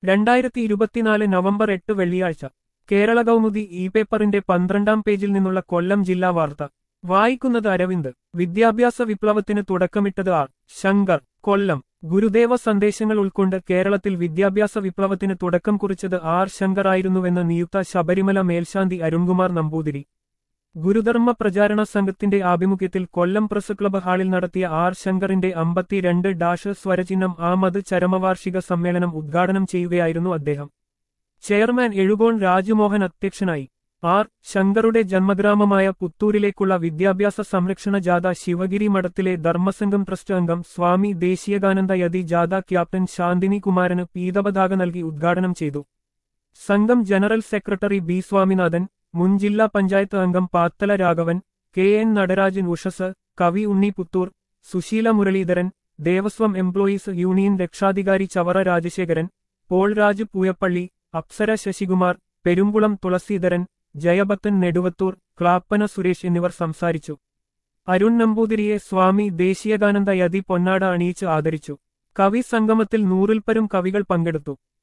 രണ്ടായിരത്തി ഇരുപത്തിനാല് നവംബർ എട്ട് വെള്ളിയാഴ്ച കേരള കൗമുദി ഇ പേപ്പറിന്റെ പന്ത്രണ്ടാം പേജിൽ നിന്നുള്ള കൊല്ലം ജില്ലാ വാർത്ത വായിക്കുന്നത് അരവിന്ദ് വിദ്യാഭ്യാസ വിപ്ലവത്തിന് തുടക്കമിട്ടത് ആർ ശങ്കർ കൊല്ലം ഗുരുദേവ സന്ദേശങ്ങൾ ഉൾക്കൊണ്ട് കേരളത്തിൽ വിദ്യാഭ്യാസ വിപ്ലവത്തിന് തുടക്കം കുറിച്ചത് ആർ ശങ്കർ ആയിരുന്നുവെന്ന് നിയുക്ത ശബരിമല മേൽശാന്തി അരുൺകുമാർ നമ്പൂതിരി ഗുരുധർമ്മ പ്രചാരണ സംഘത്തിന്റെ ആഭിമുഖ്യത്തിൽ കൊല്ലം പ്രസ് ക്ലബ് ഹാളിൽ നടത്തിയ ആർ ശങ്കറിന്റെ അമ്പത്തിരണ്ട് ഡാഷ് സ്വരചിഹ്നം ആമത് ചരമവാർഷിക സമ്മേളനം ഉദ്ഘാടനം ചെയ്യുകയായിരുന്നു അദ്ദേഹം ചെയർമാൻ എഴുകോൺ രാജുമോഹൻ അധ്യക്ഷനായി ആർ ശങ്കറുടെ ജന്മഗ്രാമമായ പുത്തൂരിലേക്കുള്ള വിദ്യാഭ്യാസ സംരക്ഷണ ജാഥ ശിവഗിരി മഠത്തിലെ ധർമ്മസംഘം ട്രസ്റ്റ് അംഗം സ്വാമി ദേശീയകാനന്ദ യതി ജാഥ ക്യാപ്റ്റൻ ശാന്തിനി കുമാരന് പീതപതാക നൽകി ഉദ്ഘാടനം ചെയ്തു സംഘം ജനറൽ സെക്രട്ടറി ബി സ്വാമിനാഥൻ മുൻ ജില്ലാ പഞ്ചായത്ത് അംഗം Pathala Raghavan K N Natarajan Ushas Kavi Unni Puthur Susheela Muraleedharan Devaswom employees union രക്ഷാധികാരി ചവറ രാജശേഖരൻ പോൾ രാജ് പൂയപ്പള്ളി അപ്സര ശശികുമാർ പെരുമ്പുളം തുളസീധരൻ ജയഭക്തൻ നെടുവത്തൂർ ക്ലാപ്പന സുരേഷ് എന്നിവർ സംസാരിച്ചു അരുൺ നമ്പൂതിരിയെ സ്വാമി ദേശീയകാനന്ദ യതി പൊന്നാട അണിയിച്ച് ആദരിച്ചു കവി സംഗമത്തിൽ നൂറിൽപ്പരും കവികൾ പങ്കെടുത്തു